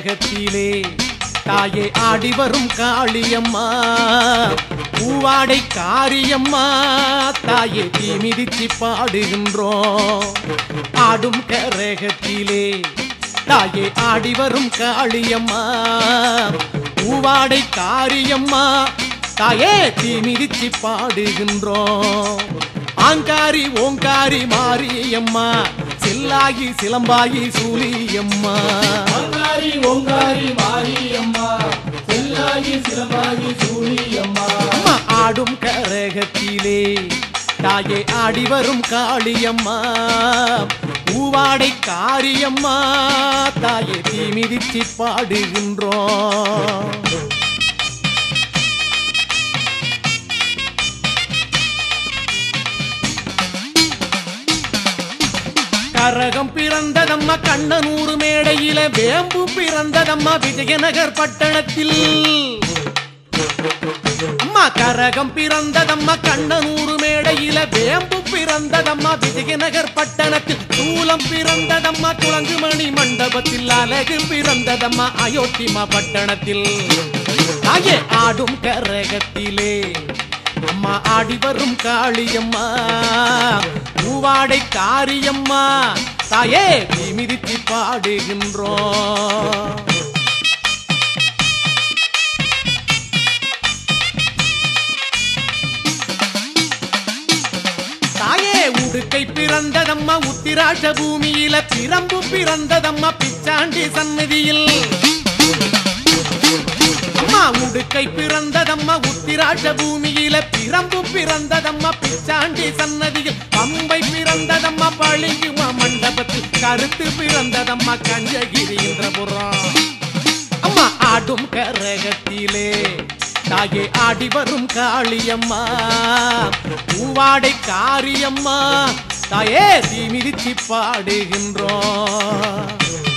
கரகத்திலே தாயே ஆடி வரும் காளியம்மா பூவாடை காரியம்மா தாயே தீ மிதிச்சு பாடுகின்றோம் ஆடும் கரகத்திலே தாயே ஆடி வரும் காளியம்மா பூவாடை காரியம்மா தாயே தீ மிதிச்சு பாடுகின்றோம் ஆங்காரி ஓங்காரி மாரியம்மா செல்லாகி சிலம்பாகி சூலியம்மா ஓங்காரி ஓங்காரி மாரியம்மா செல்லாகி சிலம்பாகி சூழியம்மா அம்மா ஆடும் கரகத்திலே தாயே ஆடி வரும் காளியம்மா பூவாடை காரியம்மா தாயே தீ மிதிச்சு பாடுகின்றோம் கரகம் பிறந்ததம்மா கண்ணனூர் மேடையில வேம்பு பிறந்ததம்மா விஜயநகர் பட்டணத்தில் அம்மா கரகம் பிறந்ததம்மா கண்ணனூர் மேடையில வேம்பு பிறந்ததம்மா விஜயநகர் பட்டணத்தில் சூலம் பிறந்ததம்மா குளங்குமணி மண்டபத்தில் அழகு பிறந்ததம்மா அயோத்திமா பட்டணத்தில் தாயே ஆடும் கரகத்திலே அம்மா ஆடி வரும் காளியம்மா பூவாடை காரியம்மா தாயே நீ மிதித்து பாடுகின்றோம் தாயே உடுக்கை பிறந்ததம்மா உத்திராட்ச பூமியில பிரம்பு பிறந்ததம்மா பிச்சாண்டி சன்னதியில் அம்மா உடுக்கை பிறந்ததம்மா உத்திராட்ச பூமியில பிரம்பு பிறந்ததம்மா பிச்சாண்டி சன்னதியில் பம்பை பிறந்ததம்மா பளிங்குமா மண்டபத்தில் கருத்து பிறந்ததம்மா கஞ்சகிரின்றபுரம் அம்மா ஆடும் கரகத்திலே தாயே ஆடி வரும் காளியம்மா பூவாடை காரியம்மா தாயே தீ மிதிச்சு பாடுகின்றோம்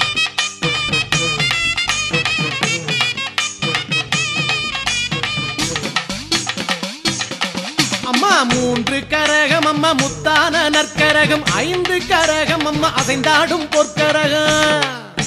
அம்மா மூன்று கரகம் அம்மா முத்தான நற்கரகம் ஐந்து கரகம் அம்மா அசைந்தாடும் பொற்கரகம்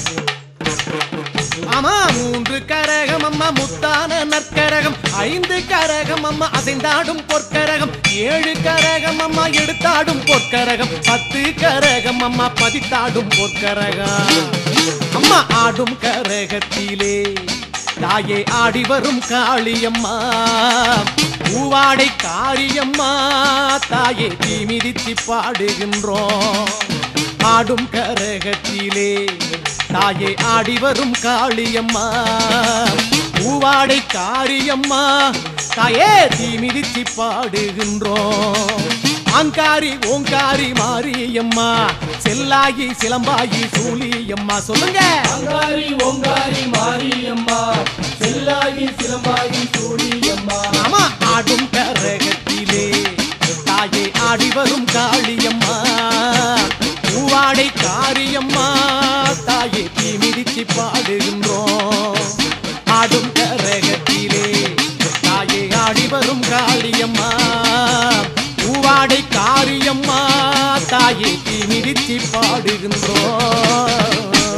ஆமா மூன்று கரகம் அம்மா முத்தான நற்கரகம் ஐந்து கரகம் அம்மா அசைந்தாடும் பொற்கரகம் ஏழு கரகம் அம்மா எடுத்தாடும் பொற்கரகம் பத்து கரகம் அம்மா பதித்தாடும் பொற்கரகம் அம்மா ஆடும் கரகத்திலே தாயே ஆடி வரும் காளியம்மா பூவாடை காரியம்மா தாயே தீ மிதித்து பாடுகின்றோம் ஆடும் கரகத்திலே தாயே ஆடி வரும் காளியம்மா பூவாடை காரியம்மா தாயே தீ மிதித்து பாடுகின்றோம் ஆங்காரி ஓங்காரி மாரியம்மா செல்லாகி சிலம்பாகி சூலியம்மா சொல்லுங்க ஓங்காரி ஓங்காரி மாரியம்மா செல்லாகி சிலம்பாகி சூழியம்மா ஆமா ஆடும் கரகத்திலே தாயே ஆடி வரும் காளியம்மா பூவாடை காரியம்மா தாயே தீ மிதிச்சு பாடுகின்றோம் ஆடும் கரகத்திலே தாயே ஆடி வரும் காளியம்மா பூவாடை காரியம்மா தாயே தீ மிதிச்சு பாடுகின்றோம்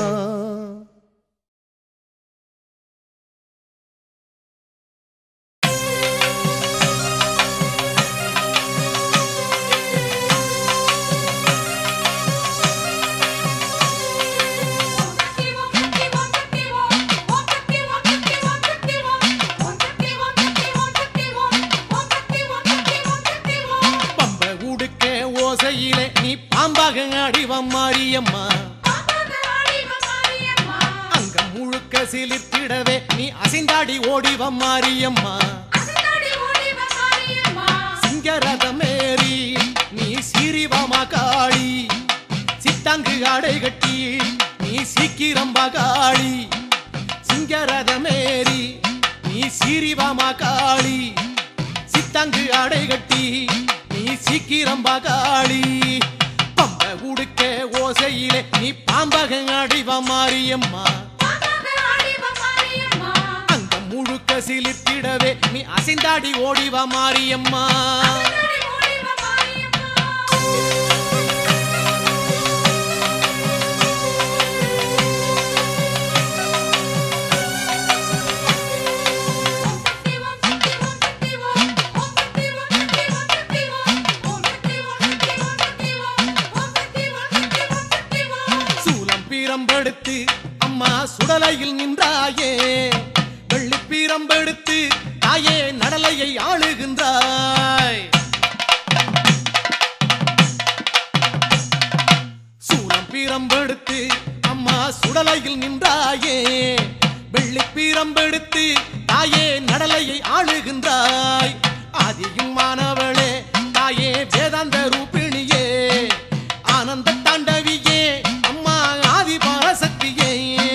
பம்ப உடுக்க ஓசையிலே நீ பாம்பாக அடிவம் மாரியம்மா அங்க முழுக்க சிலிர்த்திடவே நீ அசைந்தாடி ஓடிவம் மாரியம்மா சிங்கரதமேரி நீ சிறிவமா காளி சித்தாங்கு ஆடை கட்டி நீ சீக்கிரம் பகாளி சிங்கரதமேரி நீ சிறிவமா காளி சித்தாங்கு ஆடை கட்டி நீ சீக்கிரம் பகாளி பம்ப உடுக்க ஓசையிலே நீ பாம்பக அடிவ மாரியம்மா அங்க முழுக்க சிலிர்த்திடவே நீ அசைந்தாடி ஓடிவா மாரியம்மா சிலம்பெடுத்து தாயே நடலையை ஆளுகின்றாய் ஆதியும் மாணவளே தாயே வேதாந்த ரூபிணியே ஆனந்த தாண்டவியே அம்மா ஆதி பராசக்தியே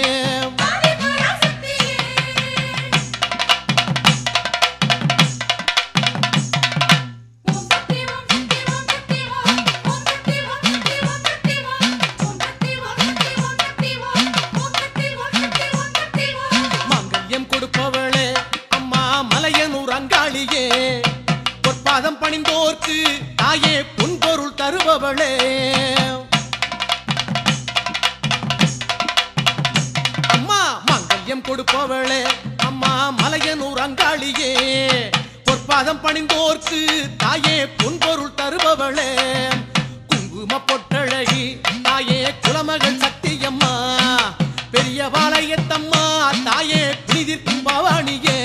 மங்கல்யம் கொடுப்பவளே அம்மா மலையனூர் அங்காளியே பொற்பாதம் பணிந்தோர்க்கு தாயே பொன்பொருள் தருபவளே அம்மா மங்கல்யம் கொடுப்பவளே அம்மா மலையனூர் அங்காளியே பொற்பாதம் பணிந்தோர்க்கு தாயே பொன்பொருள் தருபவளே குங்கும பொட்டழகி தாயே குலமகள் சக்தியம்மா பெரிய பாளையத்தம்மா தாயே புனிதிற்கும் பவானியே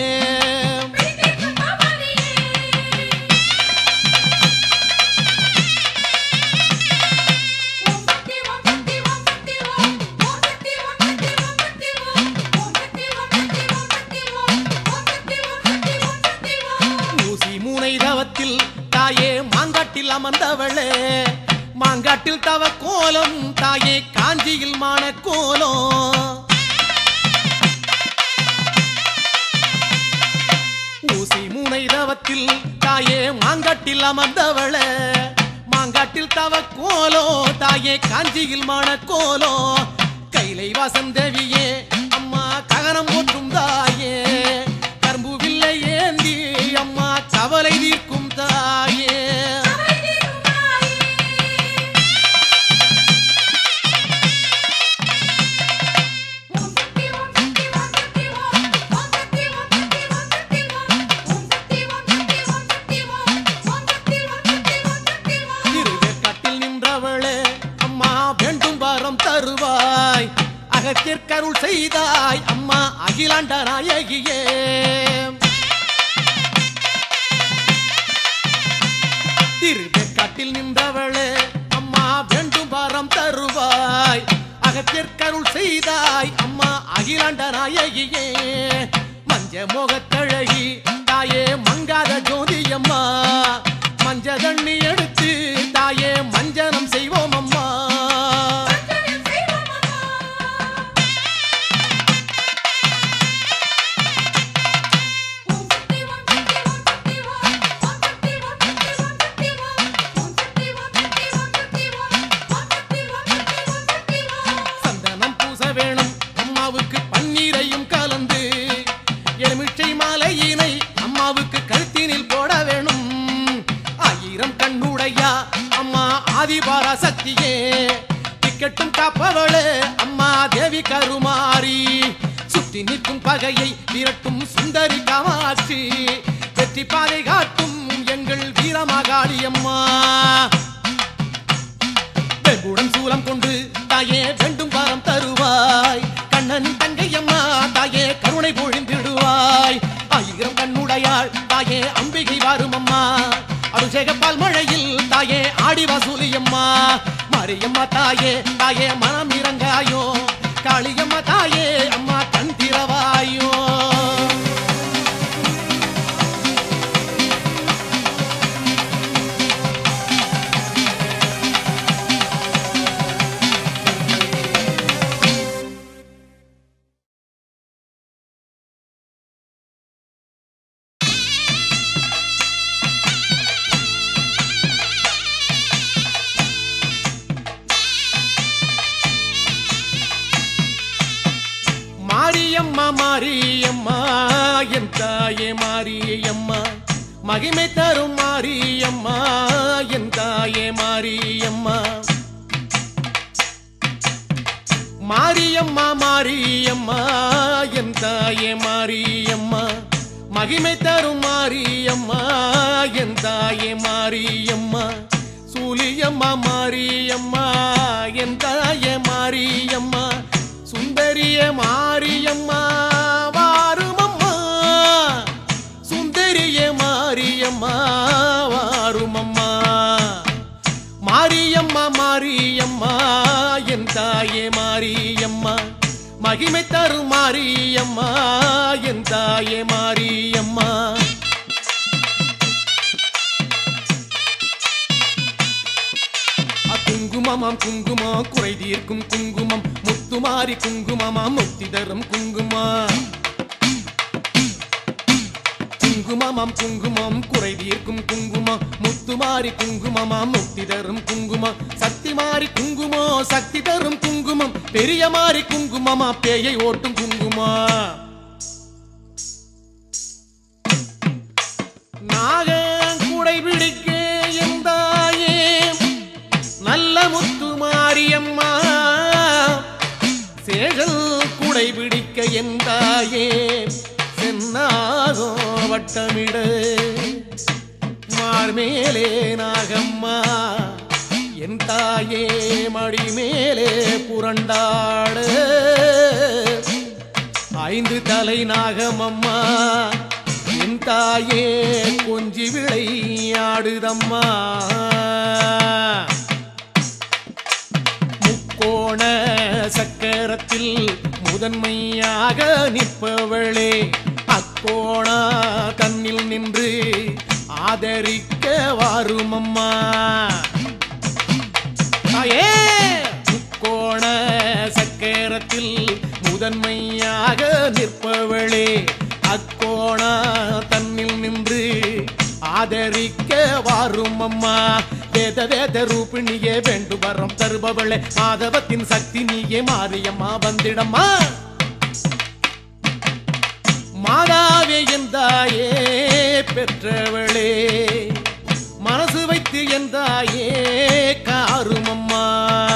ஊசி மூனை தவத்தில் தாயே மாங்காட்டில் அமர்ந்தவளே மாங்காட்டில் தவ கோலம் தாயே காஞ்சியில் மான கோலம் ஊசி மூனை தவத்தில் தாயே மாங்காட்டில் அமர்ந்தவளே மாங்காட்டில் தவ கோலோ தாயே காஞ்சியில் மான கோலோ கைலை வாசம் தேவியே அம்மா ககனம் போற்றும் தாயே கரும்பு வில்லை ஏந்தி அம்மா கவலை தீர்க்கும் தாயே திருவேற்காட்டில் நின்றவளே அம்மா வேண்டும் வாரம் தருவாய் அகத்திற்கருள் செய்தாய் அம்மா அகிலாண்ட நாயகியே திருவேற்காட்டில் நின்றவளே அம்மா வேண்டும் வாரம் தருவாய் அகத்திற்கருள் செய்தாய் அம்மா அகிலாண்ட நாயகியே மஞ்ச மோகத்தழகி தாயே மங்காத ஜோதியம்மா மஞ்ச தண்ணி எடுத்து தாயே மஞ்சனம் செய்வோம் அம்மா சந்தனம் பூச வேணும் அம்மாவுக்கு பன்னீரையும் கலந்து எலுமிச்சை மாலையினை அம்மாவுக்கு கழுத்தினில் போட வேணும் ஆயிரம் கண்ணுடையா அம்மா ஆதிபாரா சக்தியே திக்கட்டும் காப்பவளே அம்மா தேவி கருமாரி சுத்தி நிற்கும் பகையை விரட்டும் சுந்தரி காமாட்சி வெற்றி பாதை காட்டும் எங்கள் வீரமகாளி அம்மா வெண்குடம் சூலம் கொண்டு தாயே வேண்டும் வாரம் தருவாய் கண்ணன் தங்கையம்மா தாயே கருணை பொழிந்திடுவாய் ஆயிரம் கண்ணுடையாள் தாயே அம்பிகை வாரும் அம்மா அபிஷேக பால் மழையில் தாயே ஆடி வசூலியம்மா மாரியம்மா தாயே தாயே மனம் இறங்காயோ காளியம்மா தாயே அம்மா கண் திறவாயோ மாரியம்மா மாரியம்மா என் தாயே மாரியம்மா மகிமை தரும் மாரியம்மா என் தாயே மாரியம்மா மாரியம்மா மாரியம்மா என் தாயே மாரியம்மா மகிமை தரும் மாரியம்மா என் தாயே மாரியம்மா சூலியம்மா மாரியம்மா என் தாயே மாரியம்மா சுந்தரிய மாரியம்மா வாருமம்மா சுந்தரிய மாரியம்மா வாருமம்மா மாரியம்மா மாரியம்மா என் தாயே மாரியம்மா மகிமை தரும் மாரியம்மா என் தாயே மாரியம்மா அ குங்குமமாம் குங்குமம் குறை தீர்க்கும் குங்குமம் முத்துமாரி குங்குமமாம் முக்தி தரும் குங்குமா குங்குமமாம் குங்குமம் குறை தீர்க்கும் குங்குமம் முத்துமாரி குங்குமமாம் முக்தி தரும் குங்குமம் சக்தி மாறி குங்குமோ சக்தி தரும் குங்குமம் பெரிய மாறி குங்குமமா பேயை ஓட்டும் குங்குமா நாகம் குடை பிடிக்க எந்தாயே நல்ல முத்து மாரியம்மா சேகல் குடை பிடிக்க எந்தாயே சென்னாகோ வட்டமிட மார்மேலே நாகம்மா என் தாயே மடி மேலே புரண்டாடு ஐந்து தலை நாகமம்மா என் தாயே கொஞ்சி விளையாடுதம்மா முக்கோண சக்கரத்தில் முதன்மையாக நிற்பவளே அக்கோணா தன்னில் நின்று ஆதரிக்க வாருமம்மா தாயே முக்கோண சக்கரத்தில் முதன்மையாக நிற்பவளே அக்கோணா தன்னில் நின்று ஆதரிக்க வாரும் அம்மா வேத வேத ரூபிணியே வேண்டு வரம் தருபவளே மாதவத்தின் சக்தி நீயே மாரியம்மா வந்திடம்மா மாதாவே எந்தாயே பெற்றவளே மனசு வைத்து எந்தாயே காருமம்மா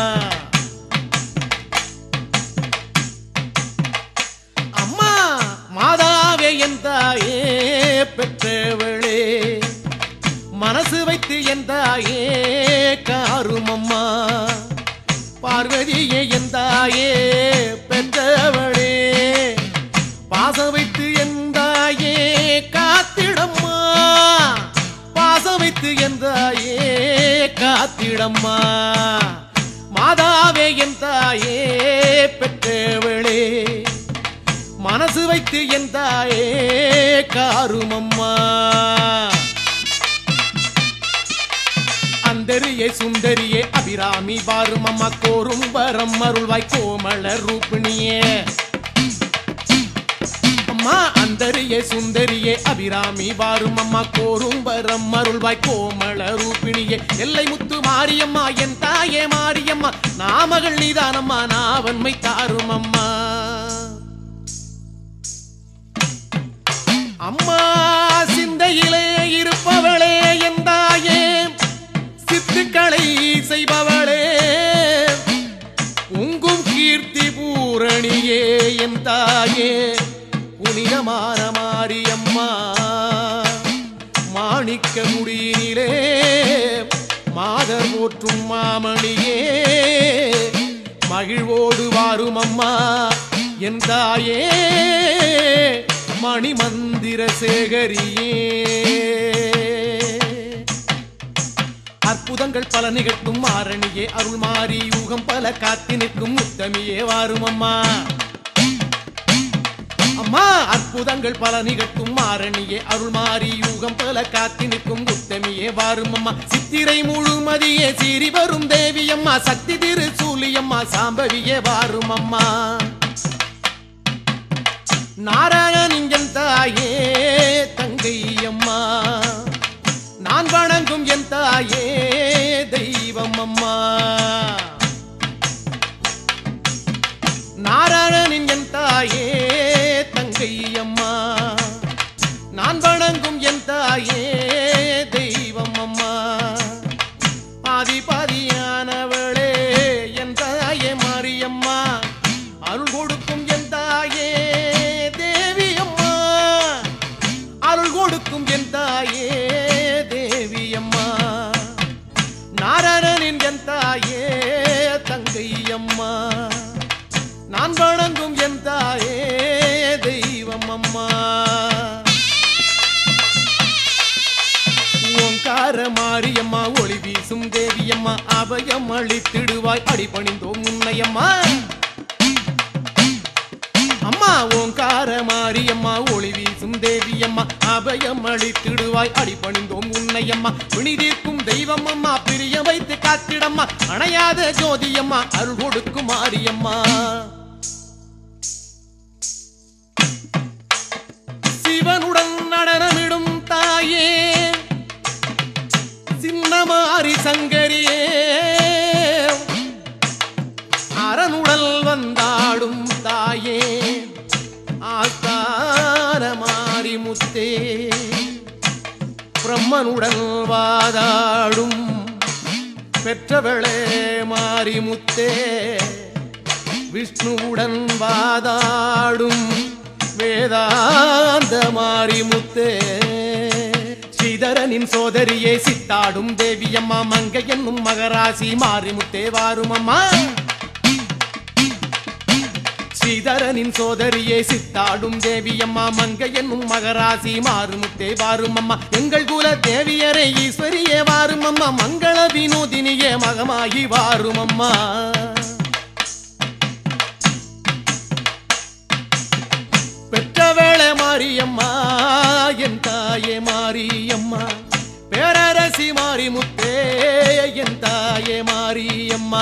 அம்மா மாதாவே எந்தாயே பெற்றவளே மனசு வைத்து எந்தாயே காருமம்மா பார்வதியே எந்தாயே பெற்றவளே பாசம் வைத்து எந்தாயே காத்திடம்மா பாசம் வைத்து எந்தாயே காத்திடம்மா மாதாவே எந்தாயே பெற்றவளே மனசு வைத்து எந்தாயே காருமம்மா அந்தரியே சுந்தரியே அபிராமி பாரும் அம்மா கோரும் வரம் அருள்வாய் கோமள ரூபிணியே அம்மா அந்தரியே சுந்தரியே அபிராமி வாரும் அம்மா கோரும் வரம் அருள்வாய் கோமள ரூபிணியே எல்லை முத்து மாரியம்மா என் தாயே மாரியம்மா நாமகள் நீதானம்மா நாவன்மை தாரும் அம்மா அம்மா சிந்தையிலே இருப்பவளே என் தாயே சித்துக்களை செய்பவளே உங்கும் கீர்த்தி பூரணியே என் தாயே புனிதமான மாரியம்மா மாணிக்க முடியினிலே மாதர் போற்றும் மாமணியே மகிழ்வோடு வாரும் அம்மா என் தாயே மணிமந்திர சேகரியே அற்புதங்கள் பல நிகழ்த்தும் மாரணியே அருள் மாறி யூகம் பல காத்தி நிற்கும் முத்தமியே வாரும் அம்மா அம்மா அற்புதங்கள் பல நிகழ்த்தும் மாரணியே அருள் மாறி யூகம் பல காத்தி நிற்கும் உத்தமியே வாரும் அம்மா சித்திரை முழுமதியே சீறி வரும் தேவி அம்மா சக்தி திரு சூலியம்மா சாம்பவியே வாரும் அம்மா நாராயணிஞ்சன் தாயே தங்கை அம்மா நான் வணங்கும் என் தாயே தெய்வம் அம்மா நாராயணனின் என் தாயே தங்கை அம்மா நான் வணங்கும் என் தாயே தெய்வம் அம்மா பாதி பாதியானவளே என் தாயே மாரியம்மா அருள் கொடுக்கும் என் தாயே தேவி அம்மா அருள் கொடுக்கும் என் தாயே தேவி அம்மா நாராயணனின் என் தாயே தங்கை அம்மா நான் வணங்கும் என் தாயே தெய்வம் அம்மா ஓங்கார மாரியம்மா ஒளி வீசும் தேவியம்மா அபயம் அளித்திடுவாய் அடிபணிந்தோம் உன்னையம்மா அம்மா ஓங்கார மாரியம்மா ஒளி வீசும் தேவியம்மா அபயம் அளித்திடுவாய் அடிபணிந்தோம் உன்னையம்மா பிணிதீர்க்கும் தெய்வம் அம்மா பிரிய வைத்து காத்திடம்மா அணையாத ஜோதியம்மா அருள் கொடுக்கும் மாரியம்மா சிவனுடன் நடனமிடும் தாயே சின்னமாரி சங்கரியே அரணுடல் வந்தாடும் தாயே ஆஸ்தான மாறி முத்தே பிரம்மனுடன் வாதாடும் பெற்றவளே மாறி முத்தே விஷ்ணுவுடன் வாதாடும் வேதாந்த மாறி முத்தே ஸ்ரீதரனின் சோதரியே சித்தாடும் தேவியம்மா மங்கை என்னும் மகராசி மாறிமுத்தே வாருமம்மா ஸ்ரீதரனின் சோதரியே சித்தாடும் தேவியம்மா மங்கை என்னும் மகராசி மாறுமுத்தே வாருமம்மா எங்கள் குல தேவியரே ஈஸ்வரியே வாருமம்மா மங்கள வினோதினியே மகமாகி வாருமம்மா பெற்றவேளை மாரியம்மா என் தாயே மாரியம்மா பேரரசி மாறி முத்தே என் தாயே மாரியம்மா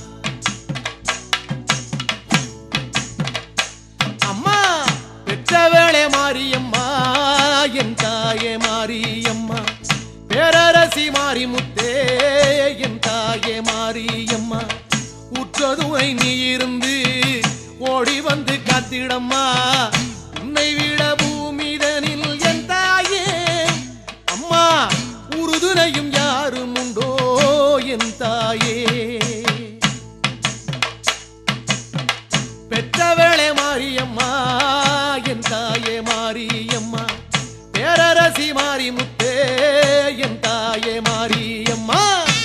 அம்மா பெற்றவேளை மாரியம்மா என் தாயே மாரியம்மா பேரரசி மாறி முத்தே என் தாயே மாரியம்மா உற்றதுரை நீ இருந்து ஓடி வந்து காத்திடம்மா உன்னை விட பூமிதனில் என் தாயே அம்மா உறுதுணையும் யாரும் உண்டோ என் தாயே பெற்றவளே மாரியம்மா என் தாயே மாரியம்மா பேரரசி மாறி முத்தே என் தாயே மாரியம்மா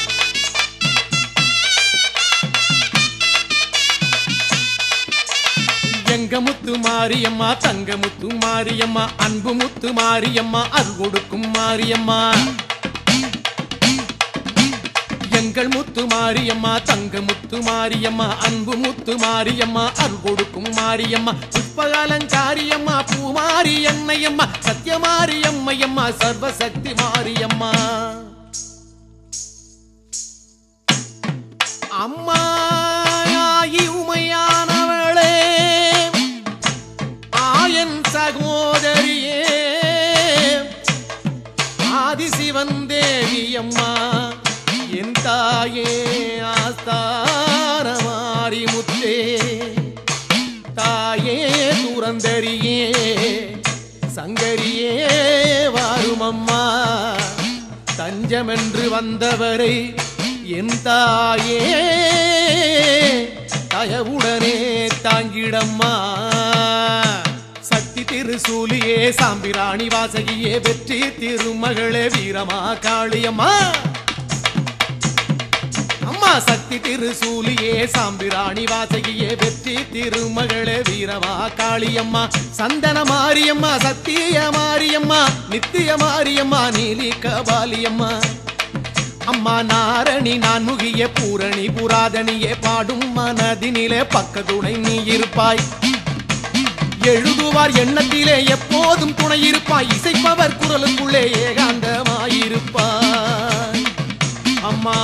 எங்க முத்து மாரியம்மா தங்க முத்து மாரியம்மா அன்பு முத்து மாரியம்மா அருள் கொடுக்கும் மாரியம்மா எங்கள் முத்து மாரியம்மா தங்க முத்து மாரியம்மா அன்பு முத்து மாரியம்மா அருள் கொடுக்கும் மாரியம்மா புஷ்பகாலங்காரியம்மா பூமாரி எண்ணையம்மா சத்தியமாரியம்மையம்மா சர்வசக்தி மாரியம்மா அம்மா ஆயி உமையானவளே ஆயன் சகோதரியே ஆதிசிவன் தேவியம்மா என் தாயே ஆஸ்தான மாறி முத்தே தாயே துறந்தரியே சங்கரியே வாருமம்மா தஞ்சமென்று வந்தவரை என் தாயே தயவுடனே தாங்கிடம்மா சக்தி திருசூலியே சாம்பிராணி வாசகியே வெற்றி திருமகளே வீரமா காளியம்மா அம்மா சக்தி திருசூலியே சாம்பிராணி வாசகியே வெற்றி திருமகளே வீரமா காளியம்மா சந்தன மாரியம்மா சத்திய மாரியம்மா நித்திய மாரியம்மா நீலி கபாலியம்மா அம்மா நாரணி நான் முகிய பூரணி புராதனியே பாடும் மனதினிலே பக்கத்துணை நீ இருப்பாய் எழுதுவார் எண்ணத்திலே எப்போதும் துணை இருப்பாய் இசைப்பவர் குரலுக்குள்ளே ஏகாந்தமாயிருப்பாய் அம்மா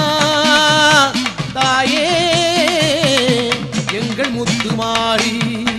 தாயே எங்கள் முத்து மாறி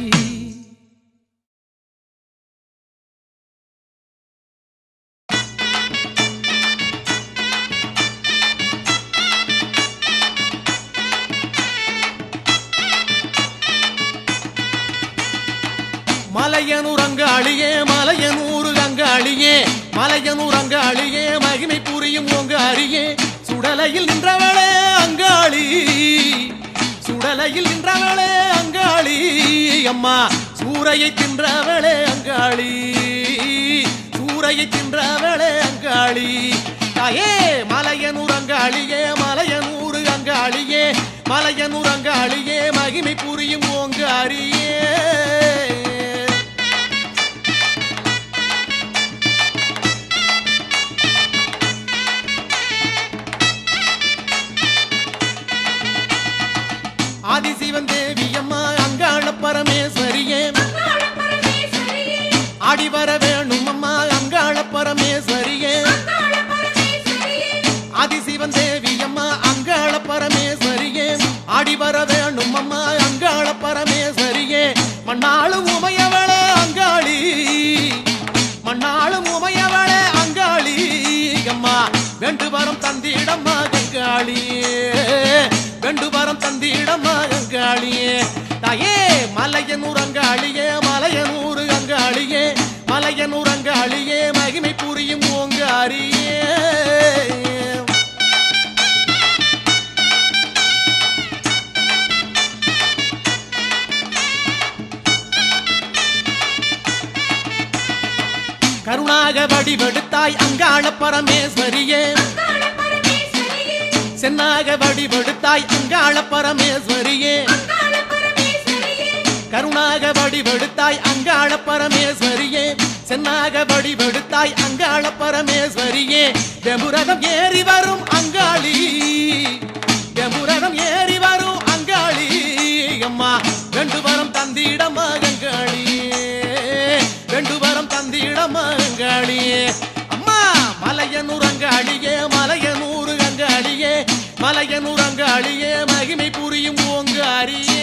மலையனூர் அங்காளியே மலையனூர் அங்காளியே மலையனூர் அங்காளியே மகிமை புரியும் உங்க அரியே சுடலையில் நின்றவளே அங்காளி சுடலையில் நின்றவளே அங்காளி அம்மா சூரையை தின்றவளே அங்காளி சூரையை தின்றவளே அங்காளி தாயே மலையனூர் அங்காளியே மலையனூர் அங்காளியே மலையனூர் அங்காளியே மகிமை புரியும் உங்க அரியே ஆதிசிவன் தேவி அம்மா அங்காள பரமேஸ்வரியே ஆடி வர வேணும் அம்மா அங்காள பரமேஸ்வரியே ஆதிசிவன் தேவி அம்மா அங்காள பரமேஸ்வரியே ஆடி வர வேணும் அம்மா அங்காள பரமேஸ்வரியே மண்ணாளும் உமையவளே அங்காளி மண்ணாளும் உமையவளே அங்காளி அம்மா வெண்டு வரம் தந்திடம்மா கங்காளியே வெண்டு வரம் தந்திடம்மா கங்காளியே தாயே மலையனூர் அங்காளியே மலையனூர் அங்காளியே மலையனூர் அங்காளியே மகிமை புரியும் ஓங்காரியே கருணாக வடிவெடுத்தாய் அங்காள பரமேஸ்வரியே சென்னாக வடிவெடுத்தாய் அங்காள பரமேஸ்வரியே கருணாக வடிவெடுத்தாய் அங்காள பரமேஸ்வரியே சென்னாக வடிவெடுத்தாய் அங்காள பரமேஸ்வரியே வெம்புரகம் ஏறி வரும் அங்காளி வெம்புரகம் ஏறி வரும் அங்காளி அம்மா ரெண்டு வரம் தந்திடமா கங்காளியே ரெண்டு வரம் தந்திடமா அங்காளியே அம்மா மலையனூர் அங்காளியே மலையனூர் அங்காளியே மலையனூர் அங்காளியே மகிமை புரியும் ஓங்காரியே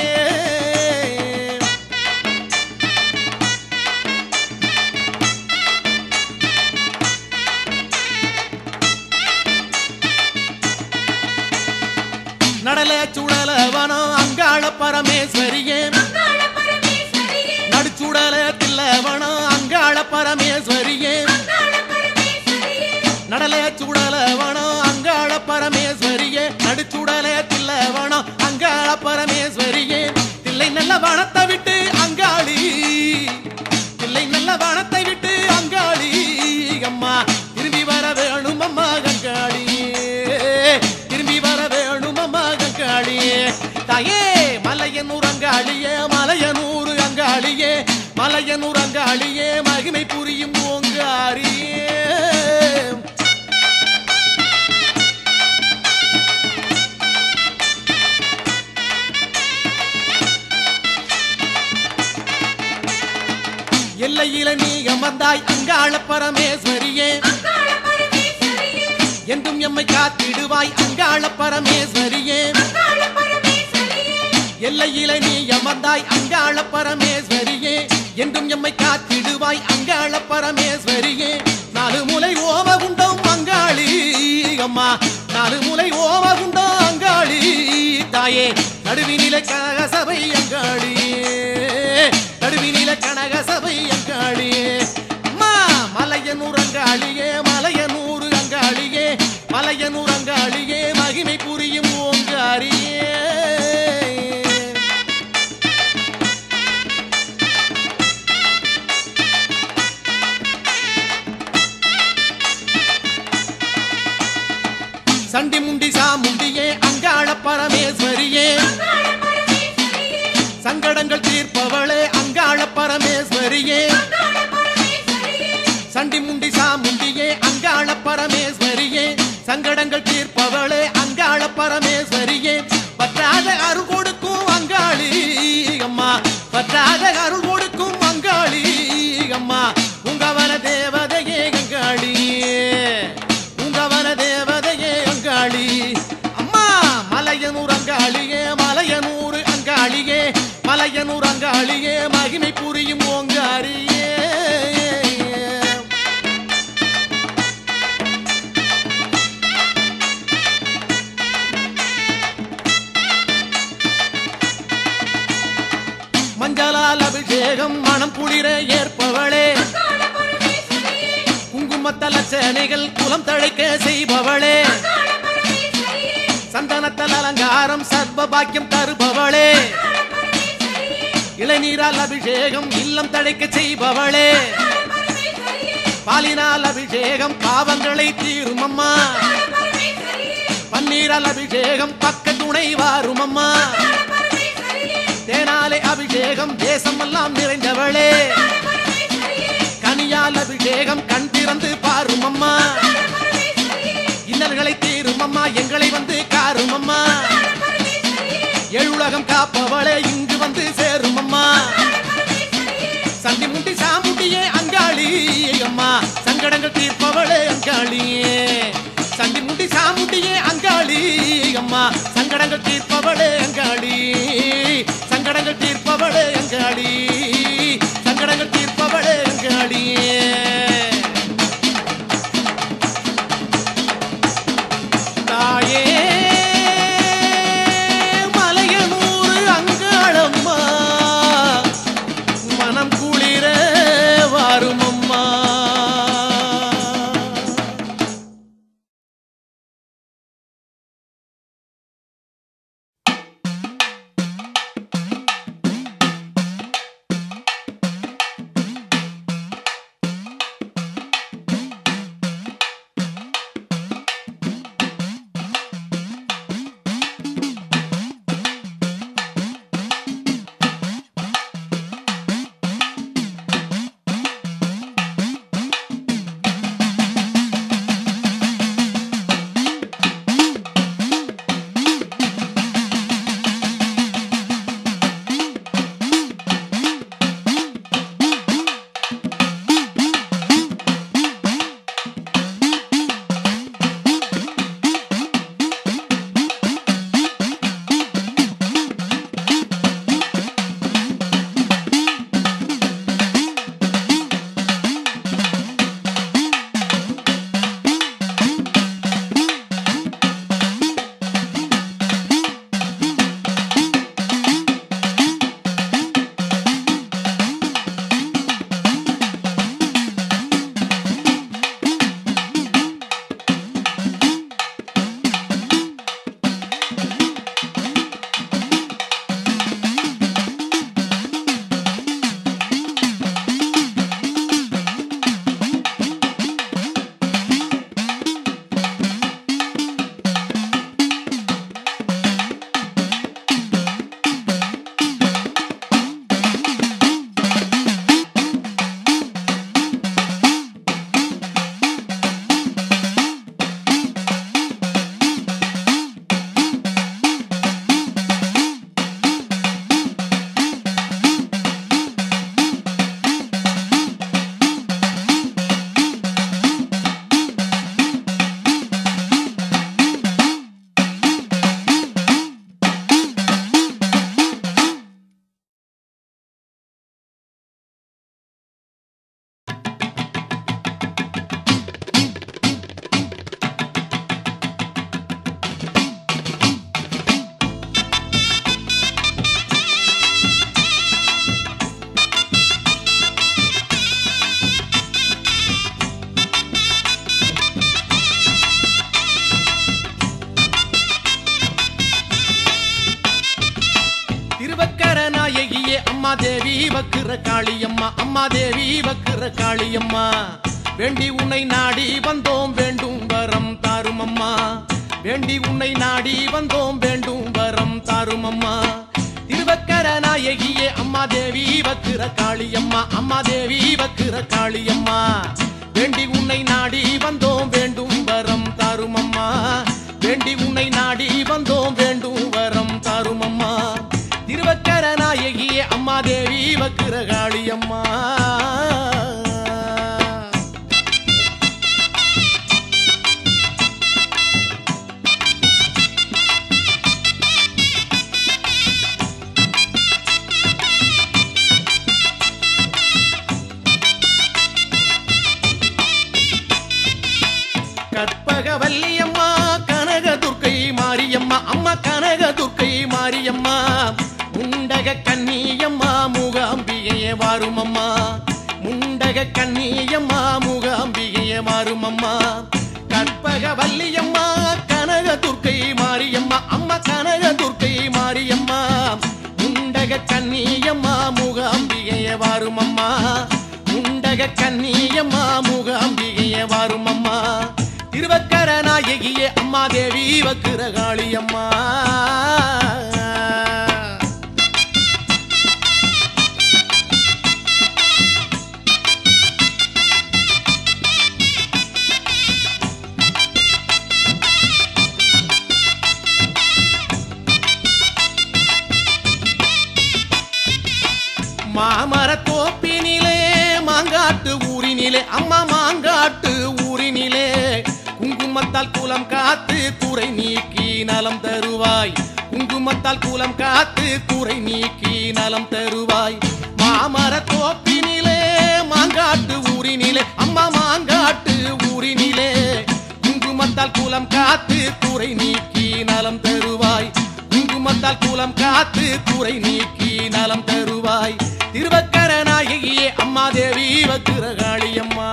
நடல சுடல வனம் அங்காள பரமேஸ்வரியே நடுச்சுடல தில்லவனம் அங்காள பரமேஸ்வரியே நடல சுடல வனம் அங்காள பரமேஸ்வரியே நடுச்சுடல தில்லவனம் அங்காள பரமேஸ்வரியே தில்லை நல்ல வனத்தை விட்டு அங்காளி தில்லை நல்ல வனத்தை விட்டு அங்காளி அம்மா திரும்பி வர வேணும் அம்மா கங்காளியே திரும்பி வர வேணும் அம்மா கங்காளியே தாயே மலையனூர் அங்காளியே மலையனூர் அங்காளியே மலையனூர் அங்காளியே மகிமை புரியும் ஓங்காரியே எல்லையில நீ அமர்ந்தாய் அங்காள பரமேஸ்வரியே என்றும் எம்மை காத்திடுவாய் அங்காள பரமேஸ்வரியே எல்லையில நீ அமர்ந்தாய் அங்காள பரமேஸ்வரியே என்றும் எம்மை காத்திடுவாய் அங்காள பரமேஸ்வரியே நாலு முலை ஓம குண்டம் அங்காளி அம்மா நாலு முலை ஓம குண்டம் அங்காளி தாயே நடுவினில கனக சபை அங்காளியே நடுவினில கனக சபை அங்காளியே அம்மா மலையனூர் அங்காளியே மலையனூர் அங்காளியே மலையனூர் அங்காளியே மகிமை புரியும் ஓங்காரியே சண்டி முண்டி சாமுண்டியே அங்காள பரமேஸ்வரியே சங்கடங்கள் தீர்ப்பவளே அங்காள பரமேஸ்வரியே சண்டி முண்டி சாமுண்டியே அங்காள பரமேஸ்வரியே சங்கடங்கள் தீர்ப்பவளே அங்காள பரமேஸ்வரியே பற்றாத அருள் கொடுக்கும் அங்காளி அம்மா பற்றாத அருள் கொடுக்கும் அங்காளி அம்மா உங்கவன தேவதையே அங்காளியே உங்கவன தேவதையே அங்காளி அம்மா மலையனூர் அங்காளியே மலையனூர் அங்காளியே மலையனூர் அங்காளியே மகிமை புரியும் ஓங்காரியே மஞ்சளால் அபிஷேகம் மனம் குளிர ஏற்பவளே குங்குமத்தல சேனைகள் குலம் தழைக்க செய்பவளே சந்தனத்தல் அலங்காரம் சர்வ பாக்கியம் தருபவளே இளநீரால் அபிஷேகம் இல்லம் தழைக்க செய்பவளே பாலினால் அபிஷேகம் பாவங்களை தீரும் அம்மா பன்னீரால் அபிஷேகம் பக்க துணை வாரும் அம்மா தேனாலே அபிஷேகம் தேசமெல்லாம் நிறைந்தவளே கனியால் அபிஷேகம் கண் திறந்து பாரும் அம்மா இன்னல்களை தீரும் அம்மா எங்களை வந்து காரும் அம்மா எழுலகம் காப்பவளே இங்கு வந்து சேரும் அம்மா சண்டி முண்டி சாமுண்டியே அங்கா வக்கிற காளியம்மா அம்மா தேவி வக்கிற காளியம்மா வேண்டி உன்னை நாடி வந்தோம் வேண்டும் வரம் தாரும் அம்மா வேண்டி உன்னை நாடி வந்தோம் வேண்டும் வரம் தாரும் அம்மா திருவக்கர நாயகியே அம்மா தேவி வக்கிற காளியம்மா அம்மா தேவி வக்கிற காளியம்மா வேண்டி உன்னை நாடி வந்தோம் வேண்டும் வரம் தாரும் அம்மா வேண்டி உன்னை நாடி வந்தோம் வேண்டும் வரம் தாரும் அம்மா திருவக்கர நாயகியே அம்மா தேவி வக்கிற காளியம்மா கற்பக வல்லியம்மா கனக துர்க்கை மாரியம்மா அம்மா கனக துர்க்கை மாரியம்மா முண்டக கன்னியம்மா மூகாம்பிகையே வாருமம்மா முண்டக கன்னியம்மா மூகாம்பிகையே வாருமம்மா கற்பக வல்லியம்மா கனக துர்க்கை மாரியம்மா அம்மா கனக துர்க்கை மாரியம்மா முண்டக கன்னியம்மா மூகாம்பிகையே வாருமம்மா முண்டக கன்னியம்மா மூகாம்பிகையே வாருமம்மா திருவக்கர நாயகியே அம்மா தேவி வக்கிர காளியம்மா மாமர தோப்பினிலே மாங்காட்டு ஊரினிலே அம்மா மாங்காட்டு ஊரினிலே குங்குமத்தால் குலம் காத்து குறை நீக்கி நலம் தருவாய் குங்குமத்தால் குலம் காத்து குறை நீக்கி நலம் தருவாய் மாமர தோப்பினிலே மாங்காட்டு ஊரினிலே அம்மா மாங்காட்டு ஊரினிலே குங்குமத்தால் குலம் காத்து குறை நீக்கி நலம் தருவாய் குங்குமத்தால் குலம் காத்து குறை நீக்கி நலம் தருவாய் திருவக்கர நாயகியே அம்மா தேவி வக்கிர காளியம்மா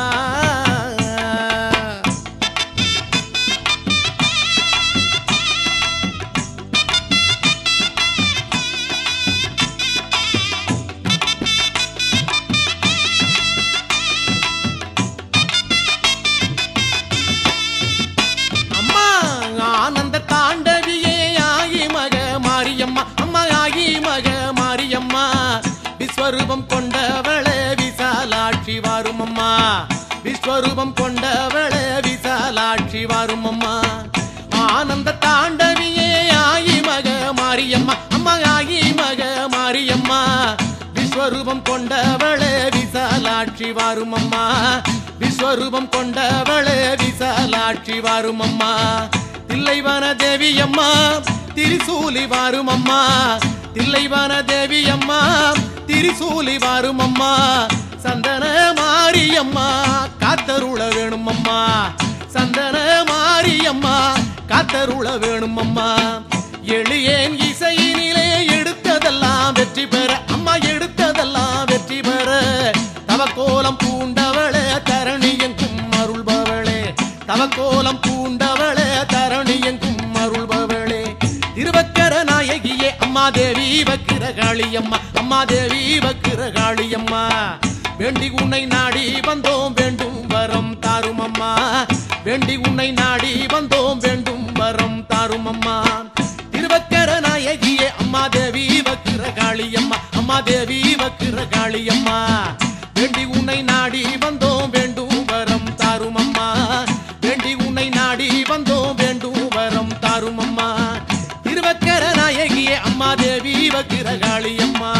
அம்மா ஆனந்த தாண்டவியே ஆகி மக மாரியம்மா அம்மா ஆகி மக மாரியம்மா விஸ்வரூபம் கொண்டவளே விசாலாட்சி வாரும் அம்மா விஸ்வரூபம் கொண்டவளே விசாலாட்சி வாரும் அம்மா ஆனந்த தாண்டவியே ஆகி மக மாரியம்மா அம்மா ஆகி மக மாரியம்மா விஸ்வரூபம் கொண்டவளே விசாலாட்சி வாரும் அம்மா விஸ்வரூபம் கொண்டவளே விசாலாட்சி வாரும் அம்மா தில்லைவன தேவி அம்மா திரிசூலி வாரும் அம்மா தில்லைவன தேவி அம்மா திரிசூலி வாரும் அம்மா சந்தன மாரியம்மா காத்தருள வேணும் அம்மா சந்தன மாரியம்மா காத்தருள வேணும் அம்மா எளியேன் இசையினிலே எடுத்ததெல்லாம் வெற்றி பெற அம்மா எடுத்ததெல்லாம் வெற்றி பெற தவக்கோலம் பூண்டவளே தரணி எங்கும் அருள்பவளே தவக்கோலம் பூண்டவளே தரணி எங்கும் அருள்பவளே திருவக்கர நாயகியே அம்மா தேவி வக்கிர காளியம்மா அம்மா தேவி வக்கிர காளியம்மா வேண்டி உன்னை நாடி வந்தோம் வேண்டும் வரம் தாரும் அம்மா வேண்டி உன்னை நாடி வந்தோம் வேண்டும் வரம் தாரும் அம்மா திருவக்கர நாயகியே அம்மா தேவி வக்கிர காளியம்மா அம்மா தேவி வக்கிர காளியம்மா வேண்டி உன்னை நாடி வந்தோம் வேண்டும் வரம் தாரும் அம்மா வேண்டி உன்னை நாடி வந்தோம் வேண்டும் வரம் தாரும் அம்மா திருவக்கர நாயகியே அம்மா தேவி வக்கிர காளியம்மா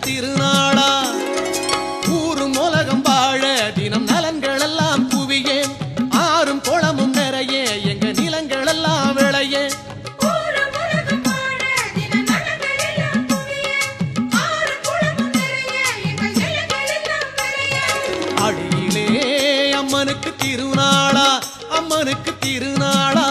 திருநாளா ஊரும் உலகம் வாழ தினம் நலன்கள் எல்லாம் குவியே ஆறும் குளமும் நிறைய எங்க நிலங்கள் எல்லாம் விளைய ஊரும் உலகம் வாழ தின நலங்கள் எல்லாம் குவிய ஆறு குளமும் நிறைய எங்கள் நிலங்கள் எல்லாம் விளைய அடியிலே அம்மனுக்கு திருநாளா அம்மனுக்கு திருநாளா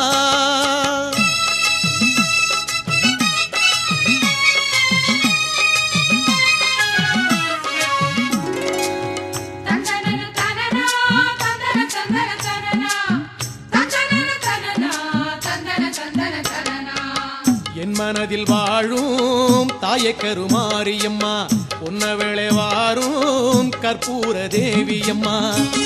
தந்தனன தனனா தந்தன தந்தன தனனா தந்தனன தனனா தந்தன தந்தன தனனா என் மனதில் வாழும் தாய கருமாரியம்மா உன்னவேளை வாரும் கற்பூர தேவியம்மா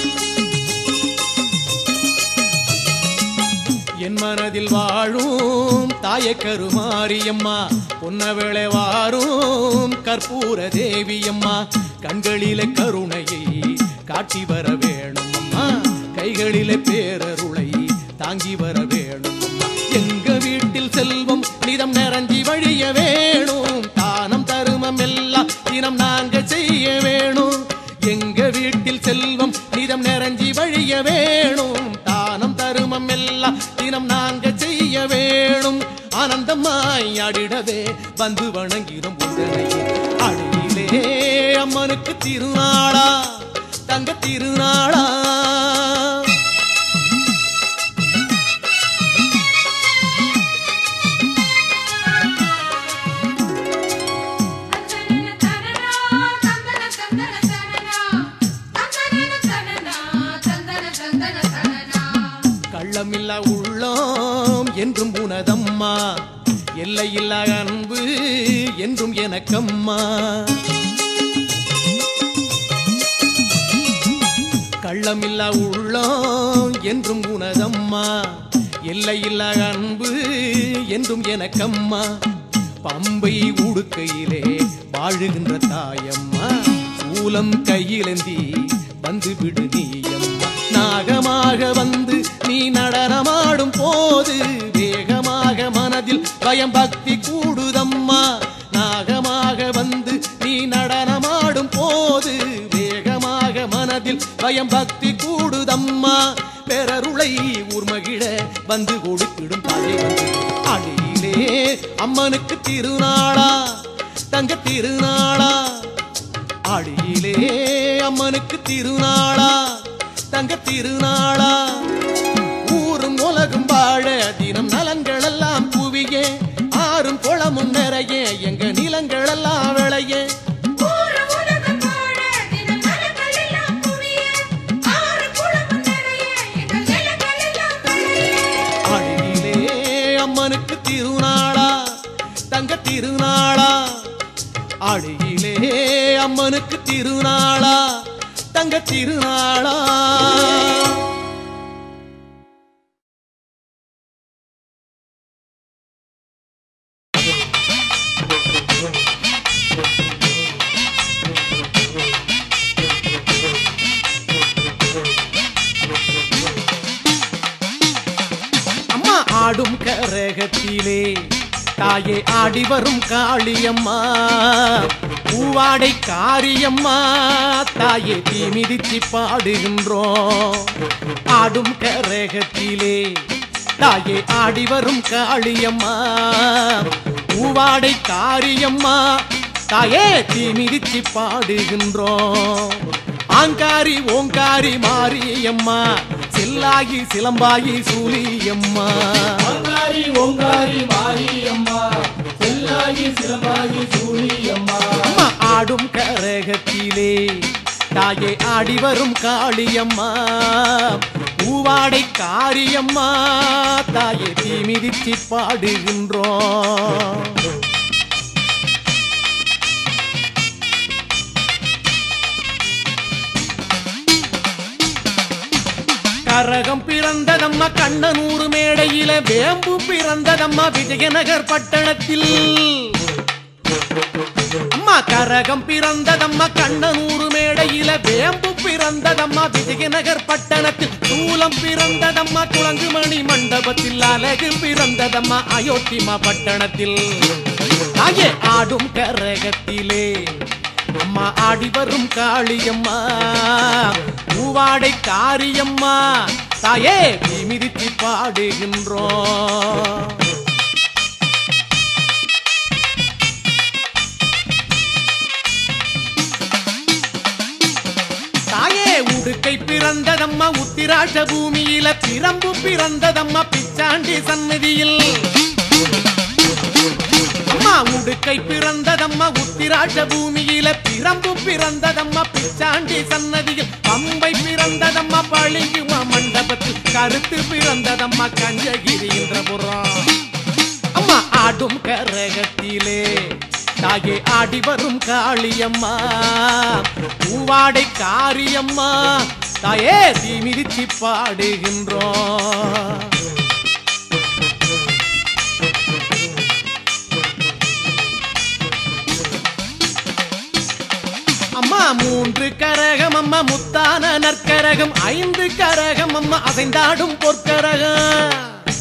என் மனதில் வாழும் தாய கருமாரியம்மா உன்னவேளை வாரும் கற்பூர தேவியம்மா கண்களிலே கருணையை காட்டி வர வேணும் அம்மா கைகளிலே பேரருளை தாங்கி வர வேணும் அம்மா எங்க வீட்டில் செல்வம் நிதம் நிறைஞ்சி வழிய வேணும் தானம் தருமம் எல்லாம் தினம் நாங்க செய்ய வேணும் எங்க வீட்டில் செல்வம் நிதம் நிறைஞ்சி வழிய வேணும் தானம் தருமம் எல்லாம் தினம் நாங்க செய்ய வேணும் ஆனந்தமாய் ஆடிடவே வந்து வணங்கிடும் உடனையே அடியிலே அம்மனுக்கு திருநாளா தங்க திருநாளா தந்தனன தனனா தந்தன தந்தன தனனா தந்தனன தனனா தந்தன தந்தன தனனா கள்ளமில்லா உள்ளம் என்றும் உனதம்மா எல்லையில்லா அன்பு என்றும் எனக்கம்மா கள்ளமில்லா உள்ளம் என்றும் உனதம்மா எல்லையில்லா அன்பு என்றும் எனக்கம்மா பம்பை உடுக்கையிலே வாழுகின்ற தாயம்மா சூலம் கையிலேந்தி வந்து விடு நீயம்மா நாகமாக வந்து நீ நடனமாடும் போது வேகமாக மனதில் பயம் பக்தி கூடுதம்மா நாகமாக வந்து நீ நடனமாடும் போது வேகமாக மனதில் பயம் பக்தி கூடுதம்மா பெறருளை ஊர்மகிழ வந்து கொடுத்திடும் தாயை வந்து அடியிலே அம்மனுக்கு திருநாளா தங்க திருநாளா அடியிலே அம்மனுக்கு திருநாளா தங்க திருநாளா ஊரும் உலகும் வாழ தினம் நலங்கள் எல்லாம் குவிய ஆறும் குளமும் நிறைய எங்க நிலங்கள் எல்லாம் விளைய ஊரும் உலகம் வாழ தினம் நலங்கள் எல்லாம் குவிய ஆறு குளமும் நிறைய எங்கள் நிலங்கள் எல்லாம் விளைய அடியிலே அம்மனுக்கு திருநாளா தங்க திருநாளா அடியிலே அம்மனுக்கு திருநாளா தங்க திருநாளா அம்மா ஆடும் கரகத்திலே தாயே ஆடி வரும் காளியம்மா பூவாடை காரியம்மா தாயே தீ மிதிச்சு பாடுகின்றோம் ஆடும் கரகத்திலே தாயே ஆடி வரும் காளியம்மா பூவாடை காரியம்மா தாயே தீ மிதிச்சு பாடுகின்றோம் ஆங்காரி ஓங்காரி மாரியம்மா செல்லாகி சிலம்பாகி சூலியம்மா அங்காரி ஓங்காரி மாரியம்மா செல்லாகி சிலம்பாகி சூழியம்மா அம்மா ஆடும் கரகத்திலே தாயே ஆடி வரும் காளியம்மா பூவாடை காரியம்மா தாயே தீ மிதிச்சு பாடுகின்றோம் கரகம் பிறந்ததம்மா கண்ணனூர் மேடையில வேம்பு பிறந்ததம்மா விஜயநகர் பட்டணத்தில் அம்மா கரகம் பிறந்ததம்மா கண்ணனூர் மேடையில வேம்பு பிறந்ததம்மா விஜயநகர் பட்டணத்தில் சூலம் பிறந்ததம்மா குளங்குமணி மண்டபத்தில் அழகு பிறந்ததம்மா அயோத்திமா பட்டணத்தில் தாயே ஆடும் கரகத்திலே அம்மா ஆடி வரும் காளியம்மா பூவாடை காரியம்மா தாயே நீ மிதித்து பாடுகின்றோம் தாயே உடுக்கை பிறந்ததம்மா உத்திராட்ச பூமியில பிரம்பு பிறந்ததம்மா பிச்சாண்டி சன்னதியில் அம்மா உடுக்கை பிறந்ததம்மா உத்திராட்ச பூமியில பிரம்பு பிறந்ததம்மா பிச்சாண்டி சன்னதியில் பம்பை பிறந்ததம்மா பழியுமா மண்டபத்தில் கருத்து பிறந்ததம்மா கஞ்சகிரீந்திரபுரம் அம்மா ஆடும் கரகத்திலே தாயே ஆடி வரும் காளியம்மா பூவாடை காரியம்மா தாயே தீ மிதிச்சு பாடுகின்றோம் அம்மா மூன்று கரகம் அம்மா முத்தான நற்கரகம் ஐந்து கரகம் அம்மா அசைந்தாடும் பொற்கரகம்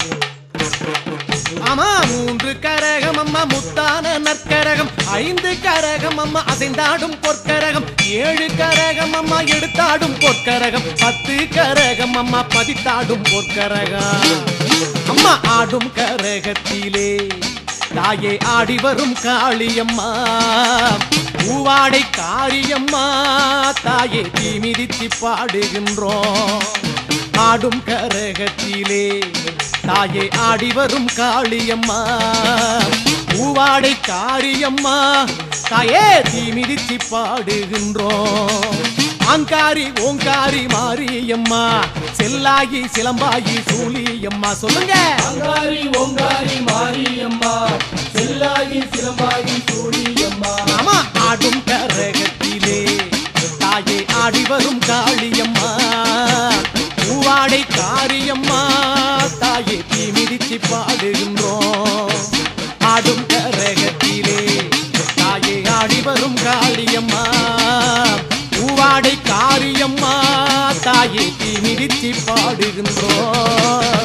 ஆமா மூன்று கரகம் அம்மா முத்தான நற்கரகம் ஐந்து கரகம் அம்மா அசைந்தாடும் பொற்கரகம் ஏழு கரகம் அம்மா எடுத்தாடும் பொற்கரகம் பத்து கரகம் அம்மா பதித்தாடும் பொற்கரகம் அம்மா ஆடும் கரகத்திலே தாயே ஆடி வரும் காளியம்மா பூவாடை காரியம்மா தாயே தீ மிதித்து பாடுகின்றோம் ஆடும் கரகத்திலே தாயே ஆடி வரும் காளியம்மா பூவாடை காரியம்மா தாயே தீ மிதித்து பாடுகின்றோம் ஆங்காரி ஓங்காரி மாரியம்மா செல்லாகி சிலம்பாகி சூலியம்மா சொல்லுங்க அங்காரி ஓங்காரி மாரியம்மா செல்லாகி சிலம்பாகி சூழியம்மா ஆமா ஆடும் கரகத்திலே தாயே ஆடி வரும் காளியம்மா பூவாடை காரியம்மா தாயே தீ மிதித்து பாடுகின்றோம் ஆடும் கரகத்திலே தாயே ஆடி வரும் காளியம்மா பூவாடை காரியம்மா தாயே தீ மிதித்து பாடுகின்றோம்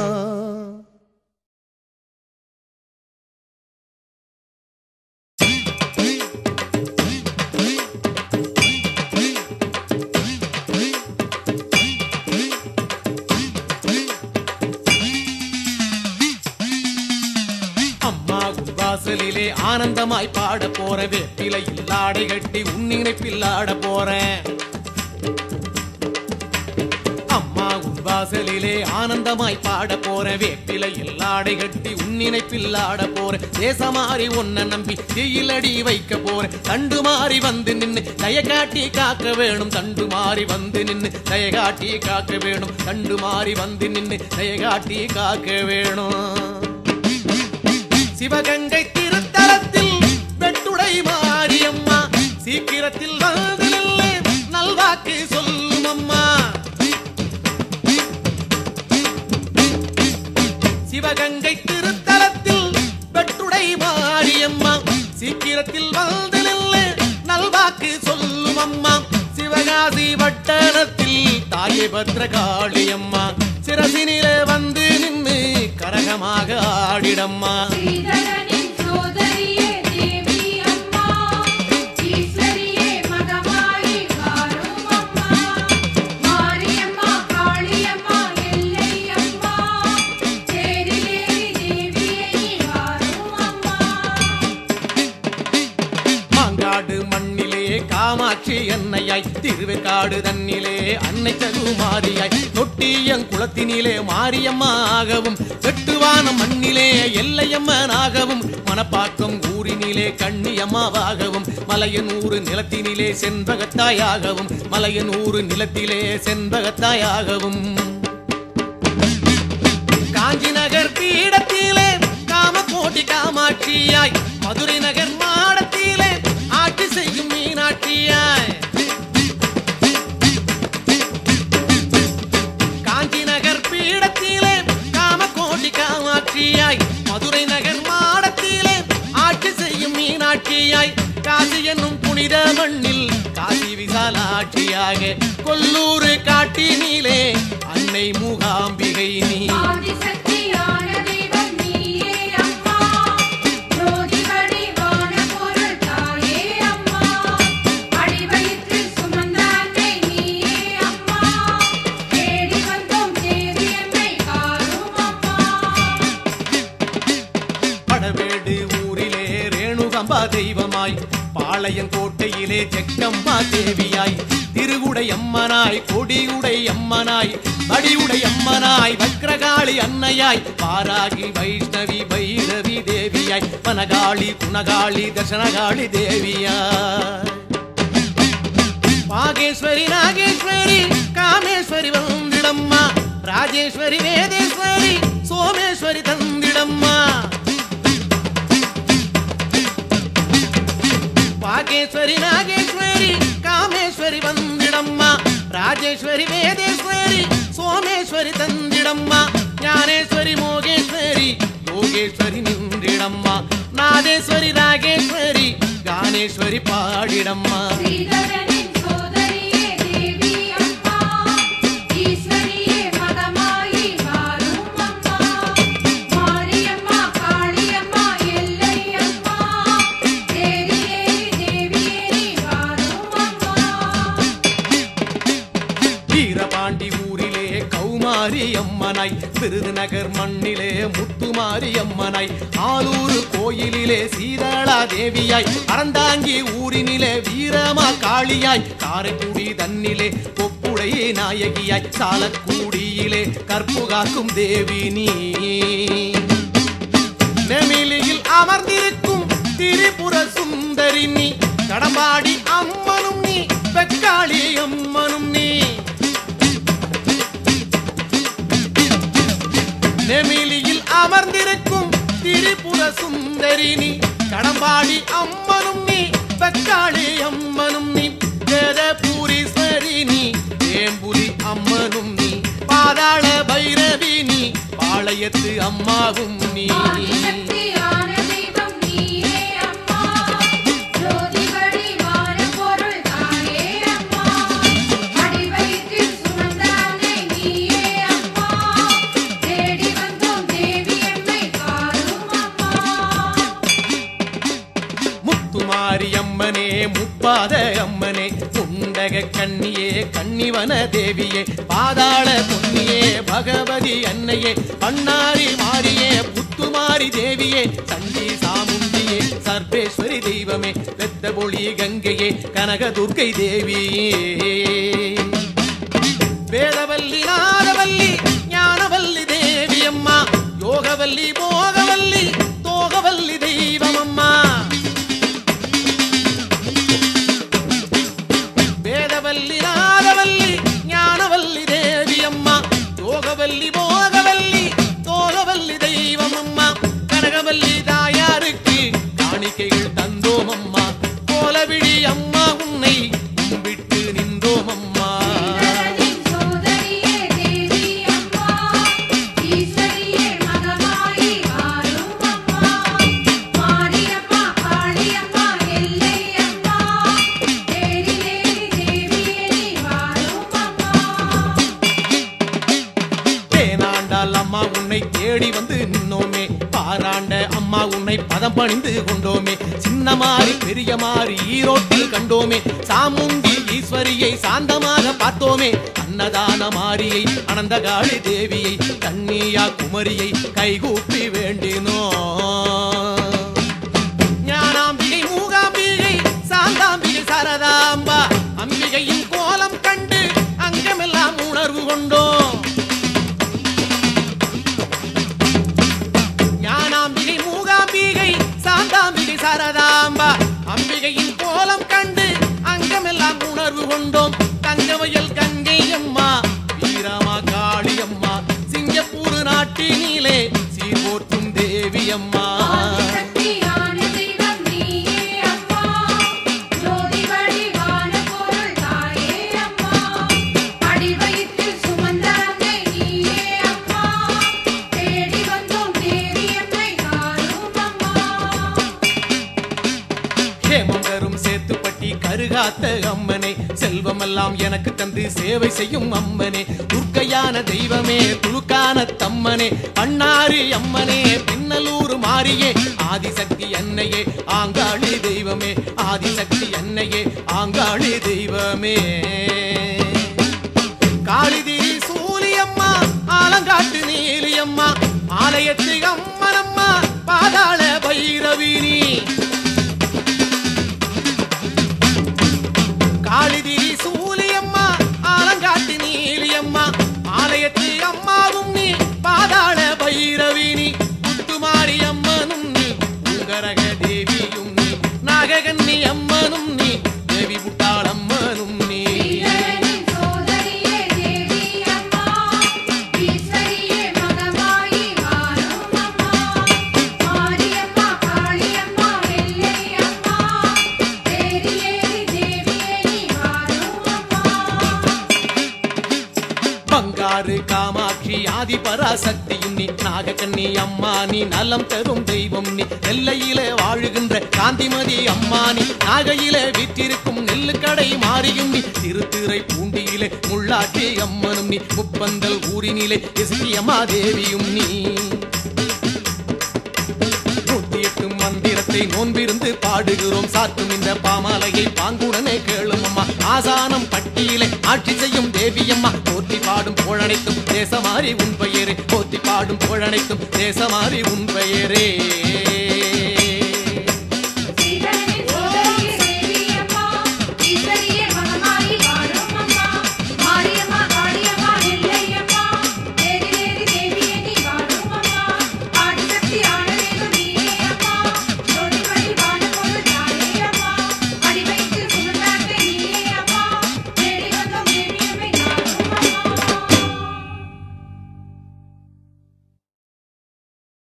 அம்மா உன் வாசலிலே ஆனந்தமாய் பாட போற வேப்பிலை இல்லாடை கட்டி உன் நினைப்பில் ஆட போறேன் அம்மா உன் வாசலிலே ஆனந்தமாய் பாட போற வேப்பிலை இல்லாடை கட்டி உன் நினைப்பில் ஆட போற தேசமாறி உன்னை நம்பி தீயிலடி வைக்க போற தண்டு மாறி வந்து நின்னு தய காட்டி காக்க வேணும் தண்டு மாறி வந்து நின்னு தய காட்டி காக்க வேணும் தண்டு மாறி வந்து நின்னு தய காட்டி காக்க வேணும் சிவகங்கை திருத்தலத்தில் வெட்டுடை மாரியம்மா சீக்கிரத்தில் வந்து நில்லு நல்வாக்கு சொல்லும் அம்மா சிவகங்கை திருத்தலத்தில் வெட்டுடை மாரியம்மா சீக்கிரத்தில் வந்து நில்லு நல்வாக்கு சொல்லும் அம்மா சிவகாசி வட்டணத்தில் தாயே பத்ரகாளியம்மா சிரசினிலே வந்து நின்னு கரகமாக ஆடிடம்மா ஸ்ரீதரனின் சோதரியே தேவி அம்மா ஈஸ்வரியே மகமாயி வாரும் அம்மா மாரியம்மா காளியம்மா எல்லை அம்மா சேரிலேறி தேவியே வாரும் அம்மா மாங்காடு மண்ணிலே காமாட்சி என்னையாய் திருவேற்காடு தன்னிலே அன்னை சகுமாரியாய் தொட்டியங் குளத்தினிலே மாரியம்மாகவும் வெட்டுவான மண்ணிலே எல்லையம்மனாகவும் மணப்பாக்கம் ஊரினிலே கண்ணியம்மாவாகவும் மலையனூறு நிலத்தினிலே செண்பகத்தாயாகவும் மலையனூறு நிலத்திலே செண்பகத்தாயாகவும் காஞ்சி நகர் பீடத்திலே காமகோட்டி காமாட்சியாய் மதுரை நகர் மாடத்திலே ஆட்சி செய்யும் மீனாட்சியாய் காஞ்சி நகர் பீடத்திலே காமகோட்டி காமாட்சியாய் மதுரை நகர் மாடத்திலே ஆட்சி செய்யும் மீனாட்சியாய் காசி என்னும் புனித மண்ணில் காசி விசாலாட்சியாக கொல்லூர் காட்டினிலே அன்னை மூகாம்பிகை நீ ஆதிசக்தியான தெய்வம் நீயே அம்மா ஜோதி வடிவான பொருள் தாயே அம்மா தெய்வமாய் பாளையங்கோட்டையிலே ஜெக்கம்மா தேவியாய் திருகுடை அம்மனாய் கொடியுடை அம்மனாய் வடிவுடை அம்மனாய் வக்ரகாளி அன்னையாய் பாராகி வைஷ்ணவி பைரவி தேவியாய் வனகாளி குணகாளி தர்சனகாளி தேவியாய் பாகேஸ்வரி நாகேஸ்வரி காமேஸ்வரி வந்திடம்மா ராஜேஸ்வரி வேதேஸ்வரி சோமேஸ்வரி தந்திடம்மா பாகேஸ்வரி நாகேஸ்வரி காமேஸ்வரி வந்திடம்மா ராஜேஸ்வரி வேதேஸ்வரி சோமேஸ்வரி தந்திடம்மா ஞானேஸ்வரி மோகேஸ்வரி யோகேஸ்வரி நின்றிடம்மா நாதேஸ்வரி ராகேஸ்வரி கானேஸ்வரி பாடிடம்மா ஸ்ரீதரனின் சோதரியே தேவி அம்மா ஈஸ்வரியே மகமாயி வாரும் அம்மா மாரியம்மா காளியம்மா எல்லை அம்மா தேவியே தேவியே வாரும் அம்மா வீரபாண்டி ஊரிலே கௌமாரி அம்மனாய் விருதுநகர் மண்ணிலே முத்துமாரி அம்மனாய் ஆலூர் கோயிலிலே சீதளா தேவியாய் அறந்தாங்கி ஊரினிலே வீரமா காளியாய் காரைக்குடி தன்னிலே கொப்புடை நாயகியாய் சாலக்கூடியிலே கற்புகாக்கும் தேவி நீ நெமிலியில் அமர்ந்திருக்கும் திரிபுர சுந்தரி நீ கடம்பாடி அம்மனும் நீ வெக்காளி அம்மனும் நீ நெமிலியில் அமர்ந்திருக்கும் திரிபுர சுந்தரி நீ கடம்பாடி அம்மனும் நீ வெக்காளி அம்மனும் நீ வேதபூரீஸ்வரி நீ வேம்புலி அம்மனும் நீ பாதாள பைரவி நீ பாளையத்து அம்மாவும் நீ ஆதிசக்தியான தெய்வம் நீயே அம்மா ஜோதி வடிவான பொருள் தாயே அம்மா அடிவயிற்றில் சுமந்தானே நீயே அம்மா தேடி வந்தோம் தேவி எம்மை காரும் அம்மா முத்துமாரி அம்மனே முப்பாத அம்மனே குண்டக கண்ணியே கன்னிவன தேவியே பாதாள பொன்னியே பகவதி அன்னையே பண்ணாரி மாரியே புத்துமாரி தேவியே சண்டி சாமுண்டியே சர்வேஸ்வரி தெய்வமே வெத்தபொழி கங்கையே கனகதுர்க்கை தேவியே வேதவல்லி நாதவல்லி ஞானவல்லி தேவி அம்மா யோகவல்லி போகவல்லி தோகவல்லி தெய்வம் அம்மா வேதவல்லி நாதவல்லி ஞானவல்லி தேவி அம்மா யோகவல்லி போகவல்லி தோகவல்லி தெய்வம் அம்மா கனகவல்லி தாயாருக்கு காணிக்கைகள் தந்தோம் அம்மா கோலவிழி அம்மா உன்னை கும்பிட்டு நின்றோம் அம்மா ஸ்ரீதரனின் சோதரியே தேவி அம்மா ஈஸ்வரியே மகமாயி வாரும் அம்மா மாரியம்மா காளியம்மா எல்லை அம்மா தேடி தேடி தேவியே வாரும் அம்மா தேனாண்டால் அம்மா உன்னை தேடி வந்து நின்னோமே பாராண்ட அம்மா உன்னை பதம் பணிந்து கொண்டோமே சின்ன மாறி பெரிய மாறி ஈரோட்டில் கண்டோமே சாமுண்டி ஈஸ்வரியை சாந்தமாக பார்த்தோமே அன்னதான மாரியை அனந்தகாளி தேவியை கன்னியா குமரியை கைகூப்பி வேண்டினோம் ஞானாம்பிகை மூகாம்பிகை சாந்தாம்பிகை சரதாம்பா அம்பிகையின் கோலம் கண்டு அங்கமெல்லாம் உணர்வு கொண்டோம் ஞானாம்பிகை மூகாம்பிகை சாந்தாம்பிகை சரதாம்பா அம்பிகையின் கோலம் கண்டு அங்கமெல்லாம் உணர்வு கொண்டோம் தங்கவயல் கங்கை அம்மா வீரமா காளி அம்மா சிங்கப்பூர் நாட்டினிலே சீர்போற்றும் தேவி அம்மா ஆதிசக்தியான தெய்வம் நீயே அம்மா ஜோதி வடிவான பொருள் தாயே அம்மா அடிவயிற்றில் சுமந்தானே நீயே அம்மா தேடி வந்தோம் தேவி எம்மை காரும் அம்மா ஹேமம் தரும் சேத்துப்பட்டி கருகாத்த அம்மனே செல்வமெல்லாம் எனக்கு தந்து சேவை செய்யும் அம்மனே துர்க்கையான தெய்வமே துளுக்கான தம்மனே பண்ணாரி அம்மனே பின்னலூர் மாரியே ஆதிசக்தி அன்னையே ஆங்காளி தெய்வமே ஆதிசக்தி அன்னையே ஆங்காளி தெய்வமே காளிதிரி சூலியம்மா ஆலங்காட்டு நீலியம்மா ஆலயத்து அம்மனம்மா பாதாள பைரவி நீ ஆறு காமாட்சி ஆதி பராசக்தியும் நீ நாகக்கண்ணி அம்மா நீ நலம் தரும் தெய்வம் நீ நெல்லையிலே வாழுகின்ற காந்திமதி அம்மா நீ நாகையிலே விற்றிருக்கும் நெல்லுக்கடை மாறியும் நீ திருத்துறை பூண்டியிலே முள்ளாட்சி அம்மனும் நீ முப்பந்தல் ஊரினிலே எஸ்கியம்மா தேவியும் நீ நூத்தி எட்டு மந்திரத்தை நோன்பிருந்து பாடுகிறோம் சாத்தும் இந்த பாமாலையை பாங்குடனே கேளும் அம்மா ஆசானம் பட்டியலை ஆட்சி செய்யும் தேவியம்மா போற்றி பாடும் புகழனைத்தும் தேசமாறி உன் பெயரே போற்றி பாடும் புகழனைத்தும் தேசமாறி உன் பெயரே